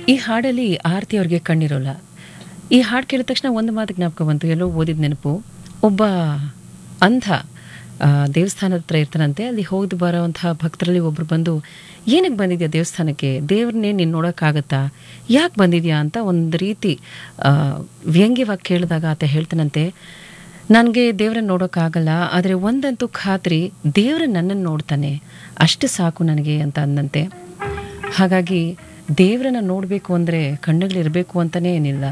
ಈ ಹಾಡಲ್ಲಿ ಆರತಿ ಅವ್ರಿಗೆ ಕಣ್ಣಿರೋಲ್ಲ ಈ ಹಾಡು ಕೇಳಿದ ತಕ್ಷಣ ಒಂದು ಮಾತು ಜ್ಞಾಪಕ ಬಂತು ಎಲ್ಲೋ ಓದಿದ ನೆನಪು ಒಬ್ಬ ಅಂಧ ಆ, ದೇವಸ್ಥಾನದ ಹತ್ರ ಇರ್ತಾನಂತೆ ಅಲ್ಲಿ ಹೋಗಿ ಬರೋವಂತಹ ಭಕ್ತರಲ್ಲಿ ಒಬ್ರು ಬಂದು ಏನಕ್ಕೆ ಬಂದಿದ್ಯಾ ದೇವಸ್ಥಾನಕ್ಕೆ ದೇವ್ರನ್ನೇ ನೀನು ನೋಡೋಕ್ಕಾಗತ್ತಾ ಯಾಕೆ ಬಂದಿದ್ಯಾ ಅಂತ ಒಂದು ರೀತಿ ಆ, ವ್ಯಂಗ್ಯವಾಗಿ ಕೇಳಿದಾಗ ಆತ ಹೇಳ್ತಾನಂತೆ ನನಗೆ ದೇವ್ರನ್ನ ನೋಡೋಕ್ಕಾಗಲ್ಲ ಆದರೆ ಒಂದಂತೂ ಖಾತ್ರಿ ದೇವ್ರ ನನ್ನನ್ನು ನೋಡ್ತಾನೆ ಅಷ್ಟು ಸಾಕು ನನಗೆ ಅಂತ ಅಂದಂತೆ ಹಾಗಾಗಿ ದೇವರನ್ನ ನೋಡಬೇಕು ಅಂದರೆ ಕಣ್ಣುಗಳಿರಬೇಕು ಅಂತಲೇ ಏನಿಲ್ಲ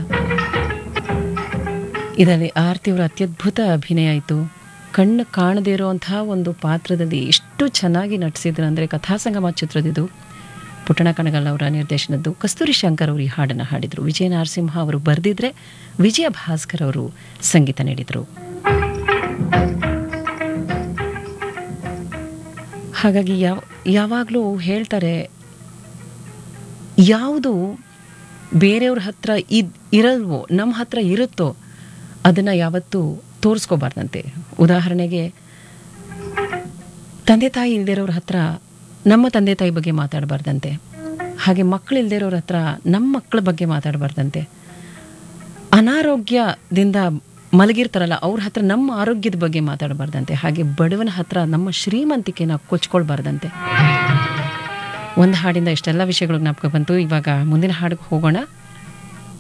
ಇದರಲ್ಲಿ ಆರ್ತಿಯವರ ಅತ್ಯದ್ಭುತ ಅಭಿನಯ ಆಯಿತು ಕಣ್ಣು ಕಾಣದೇ ಇರುವಂತಹ ಒಂದು ಪಾತ್ರದಲ್ಲಿ ಎಷ್ಟು ಚೆನ್ನಾಗಿ ನಟಿಸಿದ್ರು ಅಂದರೆ ಕಥಾಸಂಗಮ ಚಿತ್ರದಿದು ಪುಟ್ಟಣ ಕಣಗಲ್ ಅವರ ನಿರ್ದೇಶನದ್ದು ಕಸ್ತೂರಿ ಶಂಕರ್ ಅವರು ಈ ಹಾಡನ್ನು ಹಾಡಿದರು ವಿಜಯ ನರಸಿಂಹ ಅವರು ಬರೆದಿದ್ರೆ ವಿಜಯ ಭಾಸ್ಕರ್ ಅವರು ಸಂಗೀತ ನೀಡಿದರು ಹಾಗಾಗಿ ಯಾವ ಯಾವಾಗಲೂ ಹೇಳ್ತಾರೆ ಯಾವುದು ಬೇರೆಯವ್ರ ಹತ್ರ ಇದ್ ಇರಲ್ವೋ ನಮ್ಮ ಹತ್ರ ಇರುತ್ತೋ ಅದನ್ನು ಯಾವತ್ತೂ ತೋರಿಸ್ಕೋಬಾರ್ದಂತೆ ಉದಾಹರಣೆಗೆ ತಂದೆ ತಾಯಿ ಇಲ್ದಿರೋರ ಹತ್ರ ನಮ್ಮ ತಂದೆ ತಾಯಿ ಬಗ್ಗೆ ಮಾತಾಡಬಾರ್ದಂತೆ ಹಾಗೆ ಮಕ್ಕಳು ಇಲ್ದಿರೋರ ಹತ್ರ ನಮ್ಮ ಮಕ್ಕಳ ಬಗ್ಗೆ ಮಾತಾಡಬಾರ್ದಂತೆ ಅನಾರೋಗ್ಯದಿಂದ ಮಲಗಿರ್ತಾರಲ್ಲ ಅವ್ರ ಹತ್ರ ನಮ್ಮ ಆರೋಗ್ಯದ ಬಗ್ಗೆ ಮಾತಾಡಬಾರ್ದಂತೆ ಹಾಗೆ ಬಡವನ ಹತ್ರ ನಮ್ಮ ಶ್ರೀಮಂತಿಕೆನ ಕೊಚ್ಕೊಳ್ಬಾರ್ದಂತೆ ಒಂದು ಹಾಡಿಂದ ಇಷ್ಟೆಲ್ಲ ವಿಷಯಗಳು ಜ್ಞಾಪಕ ಬಂತು ಇವಾಗ ಮುಂದಿನ ಹಾಡಿಗೆ ಹೋಗೋಣ